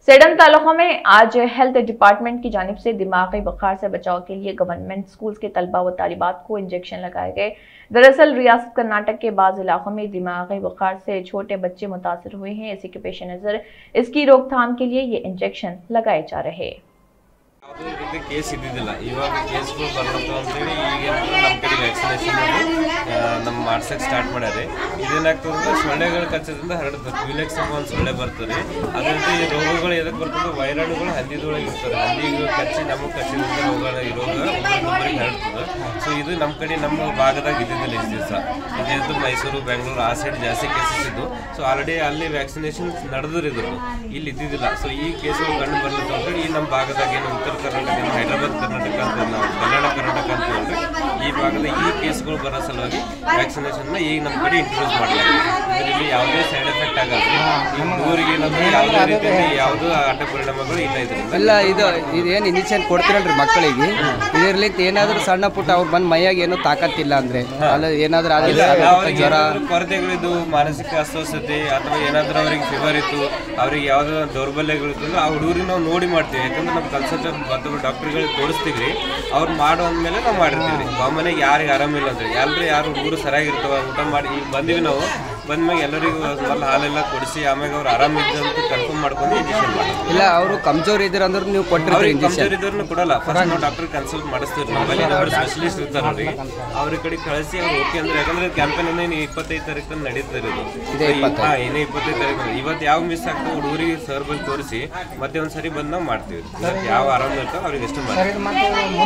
Sedum taluka में आज health department की जानिब से दिमागी बुखार से बचाव के लिए गवर्नमेंट स्कूल्स के तलबा व तालिबात को इंजेक्शन लगाए गए दरअसल रियासत कर्नाटक के बाद इलाकों में दिमागी बुखार से छोटे बच्चे मुतासर हुए हैं इसी के पेश नज़र इसकी रोकथाम के लिए ये इंजेक्शन लगाए जा रहे हैं ಯಾವುದೇ ರೀತಿ ಕೇಸ್ ಇದ್ದಿದ್ದಿಲ್ಲ ಇವಾಗ ಕೇಸ್ಗಳು ಬರ್ಲತ್ತು ಅಂತೇಳಿ ಈಗ ನಮ್ಮ ಕಡೆ ವ್ಯಾಕ್ಸಿನೇಷನ್ ನಮ್ಮ ಮಾಡ್ಸಕ್ಕೆ ಸ್ಟಾರ್ಟ್ ಮಾಡ್ಯಾರೆ ಇದೇನಾಗ್ತದೆ ಅಂದ್ರೆ ಸೊಳ್ಳೆಗಳ ಕಚ್ಚದಿಂದ ಹರಡ್ತದೆ ಕ್ವಿಲೆಕ್ಸ್ ಅಂತ ಒಂದು ಸೊಳ್ಳೆ ಬರ್ತದೆ ಅದೇ ರೀತಿ ಈ ರೋಗಗಳು ಎದಕ್ಕೆ ಬರ್ತದೆ ವೈರಾಣುಗಳು ಹಂದಿದೊಳಗೆ ಇರ್ತದೆ ಹಂದಿಗಳು ಕಚ್ಚಿ ನಮಗೆ ಕಚ್ಚಿದಂಥ ರೋಗಗಳ ಈ ರೋಗ ಒಬ್ಬರಿಗೊಬ್ಬರಿಗೆ ಹರಡ್ತದೆ ಸೊ ಇದು ನಮ್ಮ ಕಡೆ ನಮ್ಮ ಭಾಗದಾಗ ಇದ್ದಿದ್ದಿಲ್ಲ ಇಷ್ಟು ದಿವಸ ಇದೇನು ಮೈಸೂರು ಬೆಂಗಳೂರು ಆ ಸೈಡ್ ಜಾಸ್ತಿ ಕೇಸಸ್ ಇದ್ದು ಸೊ ಆಲ್ರೆಡಿ ಅಲ್ಲಿ ವ್ಯಾಕ್ಸಿನೇಷನ್ ನಡೆದ್ರಿದ್ರು ಇಲ್ಲಿ ಇದ್ದಿದ್ದಿಲ್ಲ ಸೊ ಈ ಕೇಸುಗಳು ಕಂಡು ಬರ್ಲಿಕ್ಕೆ ಅಂತೇಳಿ ಈ ನಮ್ಮ ಭಾಗದಾಗ ಏನು ಉತ್ತರ ಕರ್ನಾಟಕ ಏನು ಹೈದರಾಬಾದ್ ಕರ್ನಾಟಕ ಅಂತ ನಾವು ಕಲ್ಯಾಣ ಕರ್ನಾಟಕ ಅಂತ ಹೇಳ್ರಿ ಈ ಭಾಗದ ಈ ಕೇಸ್ಗಳು ಬರೋ ಸಲುವಾಗಿ ವ್ಯಾಕ್ಸಿನೇಷನ್ನ ಈಗ ನಮ್ಮ ಕಡೆ ಇಂಟ್ರೊಡ್ಯೂಸ್ ಮಾಡಲಾಗಿದೆ ಇದರಲ್ಲಿ ಯಾವುದೇ ಸೈಡ್ ಎಫೆಕ್ಟ್ ಆಗಲ್ಲ ಈ ಹುಡುಗರಿಗೆ ಏನಂದ್ರೆ ಯಾವುದೇ ರೀತಿಯಲ್ಲಿ ಯಾವುದೂ ಅಡ್ಡ ಪರಿಣಾಮಗಳು ಇಲ್ಲ ಇದರಿಂದ ಇಲ್ಲ ಇದು ಇದೇನು ಇಂಜೆಕ್ಷನ್ ಕೊಡ್ತಿರಲ್ರಿ ಮಕ್ಕಳಿಗೆ ಇದರ್ಲಿಂತ ಏನಾದರೂ ಸಣ್ಣ ಪುಟ್ಟ ಅವ್ರು ಬಂದು ಮೈಯಾಗ ಏನೂ ತಾಕತ್ತಿಲ್ಲ ಅಂದ್ರೆ ಅಲ್ಲ ಏನಾದರೂ ಆದ್ರೆ ಇಲ್ಲ, ಸಣ್ಣ ಪುಟ್ಟ ಅವ್ರಿಗೆ ಜ್ವರ ಏನಾದ್ರು ಕೊರತೆಗಳಿದ್ದು ಮಾನಸಿಕ ಅಸ್ವಸ್ಥತೆ ಅಥವಾ ಏನಾದರೂ ಅವ್ರಿಗೆ ಫೀವರ್ ಇತ್ತು ಅವ್ರಿಗೆ ಯಾವುದೋ ದೌರ್ಬಲ್ಯಗಳಿತ್ತು ಅಂದ್ರೆ ಆ ಹುಡುಗರಿಗೆ ನಾವು ನೋಡಿ ಮಾಡ್ತೀವಿ ಯಾಕಂದ್ರೆ ನಮ್ಮ ಕನ್ಸಲ್ಟೆಂಟ್ ಮತ್ತು ಡಾಕ್ಟರ್ಗಳಿಗೆ ತೋರಿಸ್ತೀವಿ ಅವ್ರು ಮಾಡೋ ಅಂದಮೇಲೆ ನಾವು ಮಾಡಿರ್ತೀವಿ ಕಾಮನಾಗಿ ಯಾರಿಗೆ ಆರಾಮಿಲ್ಲ ಅಂದ್ರೆ ಎಲ್ಲರೂ ಯಾರು ಹುಡುಗರು ಸರಿಯಾಗಿರ್ತಾವ ಊಟ ಮಾಡಿ ಈಗ ಬಂದೀವಿ ನಾವು ಬಂದ್ಮ್ಯಾಗ ಎಲ್ಲರಿಗೂ ಮೊದಲು ಹಾಲೆಲ್ಲ ಕೊಡಿಸಿ ಆಮ್ಯಾಗ ಅವ್ರು ಆರಾಮಿದ್ದು ಅಂತ ಕನ್ಫರ್ಮ್ ಮಾಡ್ಕೊಂಡು ಇಂಜೆಕ್ಷನ್ ಮಾಡ್ತೀವಿ ಇಲ್ಲ ಅವರು ಕಮ್ಜೋರ್ ಇದ್ದೀರ ಅಂದ್ರೆ ನೀವು ಕೊಟ್ಟಿರ್ತೀರಿ ಅವ್ರಿಗೆ ಇಂಜೆಕ್ಷನ್ ಕಮ್ಜೋರ್ ಇದ್ದವ್ರನ್ನ ಕೊಡಲ್ಲ ಫಸ್ಟ್ ನಾವು ಡಾಕ್ಟರ್ ಕನ್ಸಲ್ಟ್ ಮಾಡಿಸ್ತೀವಿ ನಮ್ಮಲ್ಲಿ ಇನ್ನೊಬ್ರು ಸ್ಪೆಷಲಿಸ್ಟ್ ಇರ್ತಾರೆ ಅವ್ರಿಗೆ ಅವ್ರ ಕಡೆ ಕಳಿಸಿ ಅವ್ರು ಓಕೆ ಅಂದ್ರೆ ಯಾಕಂದ್ರೆ ಕ್ಯಾಂಪೇನ್ ಇನ್ನೇನು ಇಪ್ಪತ್ತೈದು ತಾರೀಕು ನಡೀತಾರೆ ಇದು ಇದೇ ಇಪ್ಪತ್ತೈದು. ಹಾ ಇನ್ನೇ ಇಪ್ಪತ್ತೈದು ತಾರೀಕು ಇವತ್ತು ಯಾವ ಮಿಸ್ ಆಗ್ತಾವೆ ಹುಡುಗರಿಗೆ ಸರ್ ಬಂದು ತೋರಿಸಿ ಮತ್ತೆ ಒಂದ್ಸರಿ ಬಂದು ನಾವು ಮಾಡ್ತೀವಿ ಇವತ್ತು ಯಾವ ಆರಾಮ ಇರ್ತಾವೆ ಅವ್ರಿಗೆ ಎಷ್ಟು ಮಾಡ್ತೀವಿ